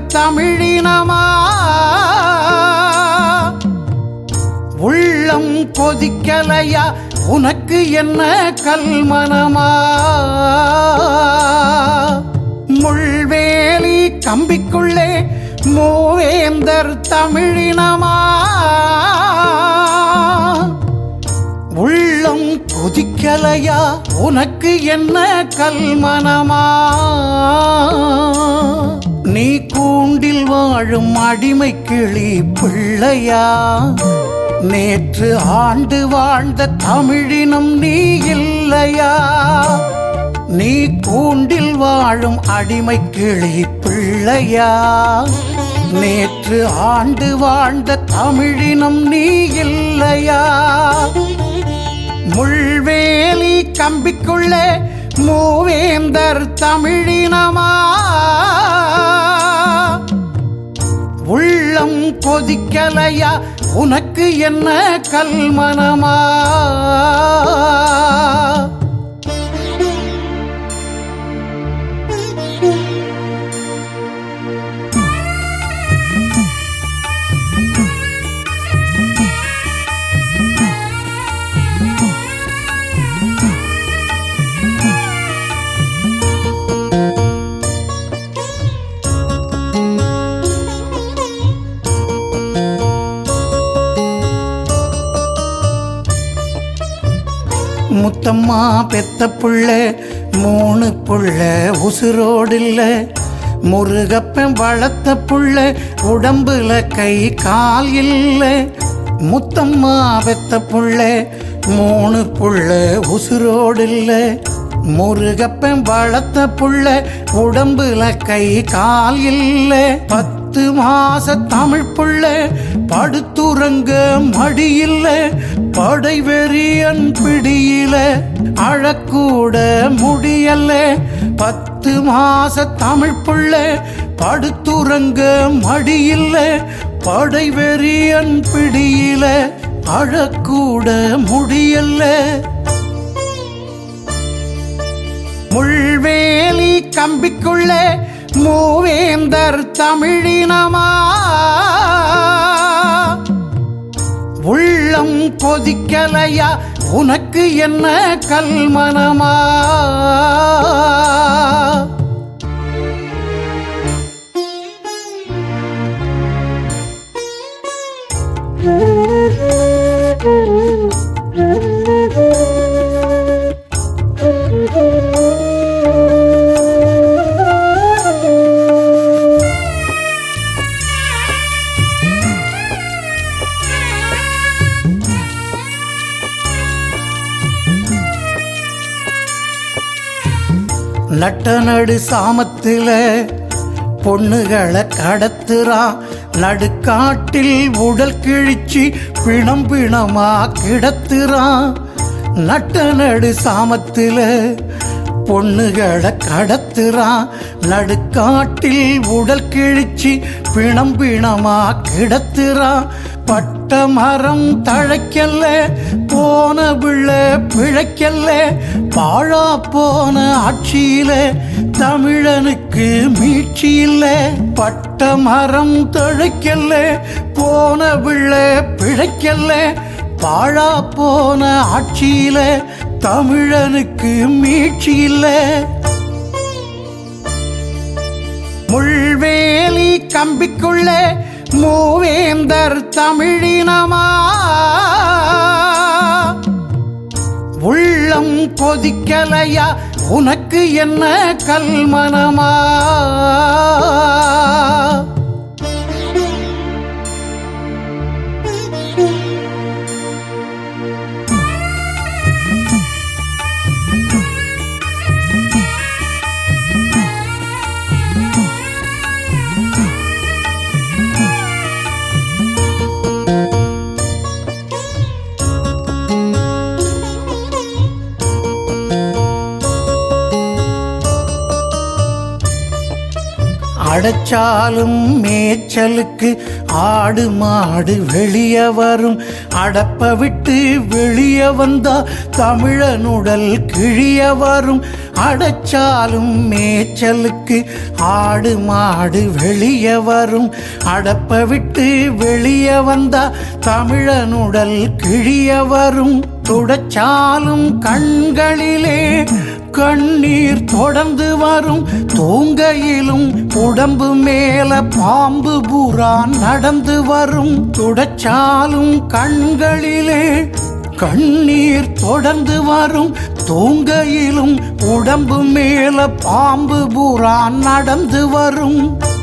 தமிழினமா உள்ளம் கொதிக்கலையா உனக்கு என்ன கல்மனமா முள்வேலி கம்பிக்குள்ளே மூவேந்தர் தமிழினமா உள்ளம் கொதிக்கலையா உனக்கு என்ன கல்மனமா நீ கூண்டில் வாழும் அடிமை கிளி பிள்ளையா நேற்று ஆண்டு வாழ்ந்த தமிழினம் நீ இல்லையா நீ கூண்டில் வாழும் அடிமை கிளி பிள்ளையா நேற்று ஆண்டு வாழ்ந்த தமிழினம் நீ இல்லையா முள்வேலி கம்பிக்குள்ளே மூவேந்தர் தமிழினமா உள்ளம் கொதிக்கலையா உனக்கு என்ன கல்மனமா முத்தம்மா பெத்த புள்ள மூணு புள்ள உசுரோடு இல்ல முருகப்பன் வளர்த்த புள்ள உடம்புல கை கால் இல்ல முத்தம்மா பெத்த புள்ள மூணு புள்ள உசுரோடு இல்ல முருகப்பன் வளர்த்த புள்ள உடம்புல கை கால் இல்ல பத்து மாச தமிழ் புள்ள படுத்துறங்க மடியில்ல படை வெறியன் பிடியில அழக்கூட முடியல பத்து மாச தமிழ் புள்ள படுத்துறங்க மடியில்ல படை வெறியன் பிடியில அழக்கூட முடியல முள்வேலி கம்பிக்குள்ளே மூவேந்தர் தமிழினமா உள்ளம் கொதிக்கலையா உனக்கு என்ன கல்மனமா நட்ட நடு சாமத்துல பொண்ணுகளை கடத்துறான் நடுக்காட்டில் உடல் கிழிச்சு பிணம் பிணமா கிடத்துறான் நட்ட நடு சாமத்துல பொண்ணுகளை கடத்துறான் நடுக்காட்டில் உடல் கிழிச்சு பிணம் பிணமா கிடத்துறான் பட்ட மரம் தழைக்கல்ல போன பிள்ளை பிழைக்கல்ல பாழா போன ஆட்சியில தமிழனுக்கு மீட்சி இல்ல பட்ட மரம் தழைக்கல்ல போன பிள்ளை பிழைக்கல்ல பாழா போன ஆட்சியில தமிழனுக்கு மீட்சி இல்ல முள்வேலி கம்பிக்குள்ளே மூவேந்தர் தமிழினமா உள்ளம் கொதிக்கலையா உனக்கு என்ன கல்மனமா அடைச்சாலும் மேய்ச்சலுக்கு ஆடு மாடு வெளியே வரும் அடப்ப விட்டு வெளியே வந்தா தமிழனுடல் கிழிய வரும் அடைச்சாலும் மேய்ச்சலுக்கு ஆடு மாடு வெளியே வரும் அடப்ப விட்டு வெளியே வந்தா தமிழனுடல் கிழிய வரும் துடைச்சாலும் கண்களிலே கண்ணீர் தொடர்ந்து வரும் தூங்கையிலும் உடம்பு மேல பாம்பு பூரா நடந்து வரும் துடைச்சாலும் கண்களிலே கண்ணீர் தொடர்ந்து வரும் தூங்கையிலும் உடம்பு மேல பாம்பு பூரா நடந்து வரும்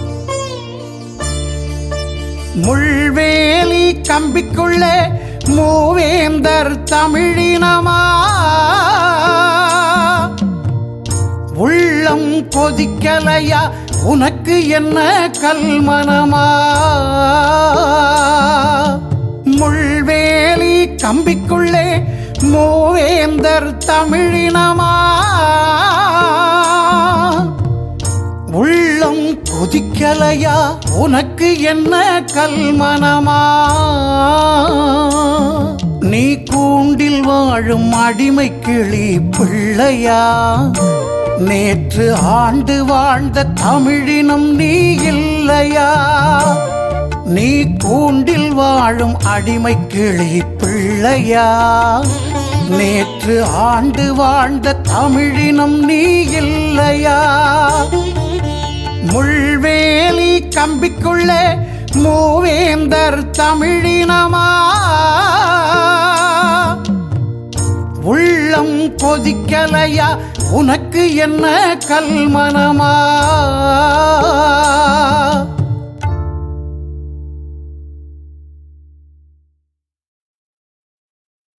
முள்வேலி கம்பிக்குள்ளே மூவேந்தர் தமிழினமா உள்ளம் கொதிக்கலையா உனக்கு என்ன கல்மனமா முள்வேலி கம்பிக்குள்ளே மூவேந்தர் தமிழினமா உள்ளம் கொதிக்கலையா உனக்கு என்ன கல்மனமா நீ கூண்டில் வாழும் அடிமை கிளி பிள்ளையா நேற்று ஆண்டு வாழ்ந்த தமிழினம் நீ இல்லையா நீ கூண்டில் வாழும் அடிமை கிளி பிள்ளையா நேற்று ஆண்டு வாழ்ந்த தமிழினம் நீ இல்லையா முள்வேலி கம்பிக்குள்ளே மூவேந்தர் தமிழினமா உள்ளம் கொதிக்கலையா உனக்கு என்ன கல்மனமா